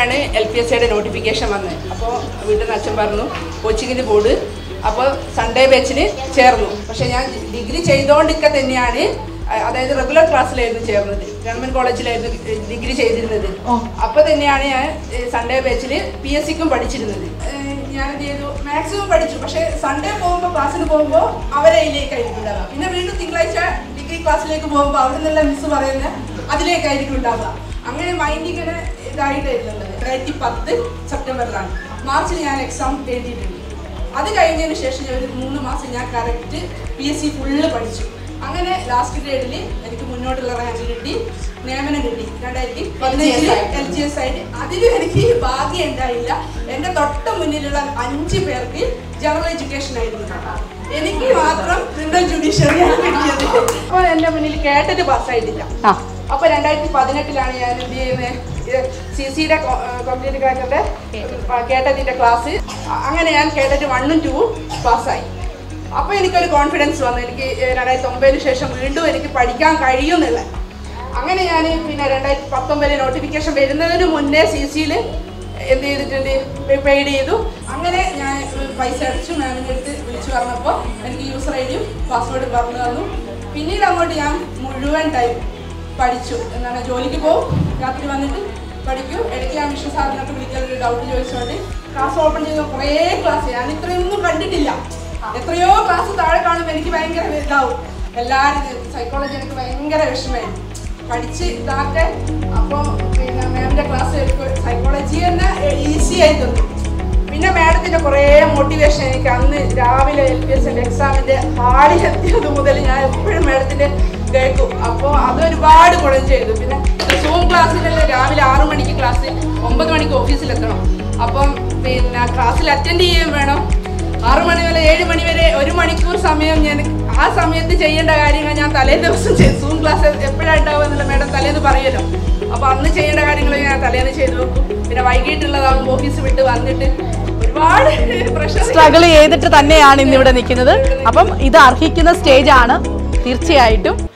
അപ്പോഴാണ് L P S സിയുടെ notification വന്നത് അപ്പോൾ വീട്ടിൽ നിന്ന് അച്ഛൻ പറഞ്ഞു കോച്ചിങ്ങിന് പോട് അപ്പോൾ സൺഡേ ബാച്ചിന് ചേർന്നു പക്ഷേ ഞാൻ ഡിഗ്രി ചെയ്തുകൊണ്ടിരിക്കെ തന്നെയാണ് അ- അതായത് റെഗുലർ ക്ലാസ്സിലായിരുന്നു ചേർന്നത് ഗവൺമെന്റ് കോളേജിലായിരുന്നു ഡിഗ്രി ചെയ്തിരുന്നത് അപ്പോൾ തന്നെയാണ് ഞാൻ സൺഡേ ബാച്ചിൽ പി എസ് സിക്കും പഠിച്ചിരുന്നത് ഏഹ് ഞാൻ എന്ത് ചെയ്തു മാക്സിമം പഠിച്ചു പക്ഷേ സൺഡേ പോകുമ്പോൾ ക്ലാസ്സിന് പോകുമ്പോൾ അവരെ അതിലേക്കായിരിക്കും ഉണ്ടാവുക പിന്നെ വീണ്ടും തിങ്കളാഴ്ച ഡിഗ്രി ക്ലാസ്സിലേക്ക് പോകുമ്പോൾ അവിടെ നിന്നുള്ള മിസ് പറയുന്ന അതിലേക്കായിരിക്കും ഉണ്ടാവുക അങ്ങനെ മൈൻഡ് ഇങ്ങനെ ഇതായിട്ടായിരുന്നുള്ളത് രണ്ടായിരത്തി പത്ത് സെപ്റ്റംബറിലാണ് മാർച്ചിൽ ഞാൻ എക്സാം എഴുതിയിട്ടുണ്ട് അത് കഴിഞ്ഞതിന് ശേഷം ഞാൻ ഒരു മൂന്ന് മാസം ഞാൻ correct P S C full പഠിച്ചു അങ്ങനെ ലാസ്റ്റ് ഗ്രേഡിൽ എനിക്ക് മുന്നോട്ടുള്ള റാങ്ക് കിട്ടി നിയമനം കിട്ടി രണ്ടായിരത്തി പതിനഞ്ചിൽ എൽ ജി എസ് ആയിട്ട് അതിലും എനിക്ക് ഭാഗ്യം ഉണ്ടായില്ല എൻ്റെ തൊട്ട് മുന്നിലുള്ള അഞ്ച് പേർക്ക് ജനറൽ എഡ്യൂക്കേഷൻ ആയിരുന്നു എനിക്ക് മാത്രം ക്രിമിനൽ ജുഡീഷ്യറിയാണ് കിട്ടിയത് അപ്പോൾ എൻ്റെ മുന്നിൽ കേട്ടത് പാസ്സായിട്ടില്ല ആ അപ്പൊ രണ്ടായിരത്തി പതിനെട്ടിലാണ് ഞാൻ എന്ത് ചെയ്യുന്നത് സി സിയുടെ കമ്പ്യൂട്ടർ ക്രാക്കറിന്റെ കേട്ടതിന്റെ ക്ലാസ് അങ്ങനെ ഞാൻ കേട്ടിട്ട് വണ്ണും ടൂവും പാസ്സായി അപ്പൊ എനിക്കൊരു കോൺഫിഡൻസ് വന്നു എനിക്ക് രണ്ടായിരത്തി ഒമ്പതിന് ശേഷം വീണ്ടും എനിക്ക് പഠിക്കാൻ കഴിയുന്നില്ല അങ്ങനെ ഞാൻ പിന്നെ രണ്ടായിരത്തി പത്തൊമ്പതിൽ നോട്ടിഫിക്കേഷൻ വരുന്നതിന് മുന്നേ സി സിയിൽ എന്ത് ചെയ്തിട്ടുണ്ട് പെയ്ഡ് ചെയ്തു അങ്ങനെ ഞാൻ പൈസ അടിച്ചു മാമിൻ്റെ അടുത്ത് വിളിച്ചു പറഞ്ഞപ്പോൾ എനിക്ക് യൂസർ ഐ ഡിയും പാസ്വേഡും പറഞ്ഞു തന്നു പിന്നീട് അങ്ങോട്ട് ഞാൻ മുഴുവൻ ടൈം പഠിച്ചു എന്താണ് ജോലിക്ക് പോകും രാത്രി വന്നിട്ട് പഠിക്കും ഇടയ്ക്ക് ഞാൻ വിഷ്ണു സാറിനൊക്കെ വിളിക്കാൻ ഒരു ഡൗട്ട് ചോദിച്ചുകൊണ്ട് ക്ലാസ് ഓപ്പൺ ചെയ്ത കുറേ ക്ലാസ് ഞാൻ ഇത്രയൊന്നും കണ്ടിട്ടില്ല എത്രയോ ക്ലാസ് താഴെ കാണുമ്പോൾ എനിക്ക് ഭയങ്കര ഇതാവും എല്ലാവരും സൈക്കോളജി എനിക്ക് ഭയങ്കര വിഷമമായിരുന്നു പഠിച്ച് ഇതാക്കെ അപ്പോൾ പിന്നെ മാമിൻ്റെ ക്ലാസ് സൈക്കോളജി തന്നെ ഈസി ആയി തന്നു പിന്നെ മാഡത്തിന്റെ കുറേ മോട്ടിവേഷൻ എനിക്ക് അന്ന് രാവിലെ എൽ പി എസ് എൻ്റെ എക്സാമിന്റെ ഹാളിൽ എത്തിയത് മുതൽ ഞാൻ എപ്പോഴും മാഡത്തിന്റെ കേൾക്കും അപ്പോൾ അത് ഒരുപാട് ഗുണം ചെയ്തു പിന്നെ സൂം ക്ലാസ്സിലല്ലേ രാവിലെ ആറു മണിക്ക് ക്ലാസ് ഒമ്പത് മണിക്ക് ഓഫീസിലെത്തണം അപ്പം പിന്നെ ക്ലാസ്സിൽ അറ്റൻഡ് ചെയ്യുകയും വേണം ആറു മണി വരെ ഏഴ് മണി വരെ ഒരു മണിക്കൂർ സമയം ഞാൻ ആ സമയത്ത് ചെയ്യേണ്ട കാര്യങ്ങൾ ഞാൻ തലേ ദിവസം ചെയ്തു സൂം ക്ലാസ് എപ്പോഴാണ് ഉണ്ടാവുക എന്നുള്ള മാഡം തലേന്ന് പറയുമല്ലോ അപ്പോൾ അന്ന് ചെയ്യേണ്ട കാര്യങ്ങൾ ഞാൻ തലേന്ന് ചെയ്തു വെക്കും പിന്നെ വൈകിട്ടുള്ളതാകുമ്പോൾ ഓഫീസ് വിട്ട് വന്നിട്ട് ഒരുപാട് പ്രശ്നം സ്ട്രഗിൾ ചെയ്തിട്ട് തന്നെയാണ് ഇന്നിവിടെ നിൽക്കുന്നത് അപ്പം ഇത് അർഹിക്കുന്ന സ്റ്റേജ് ആണ് തീർച്ചയായിട്ടും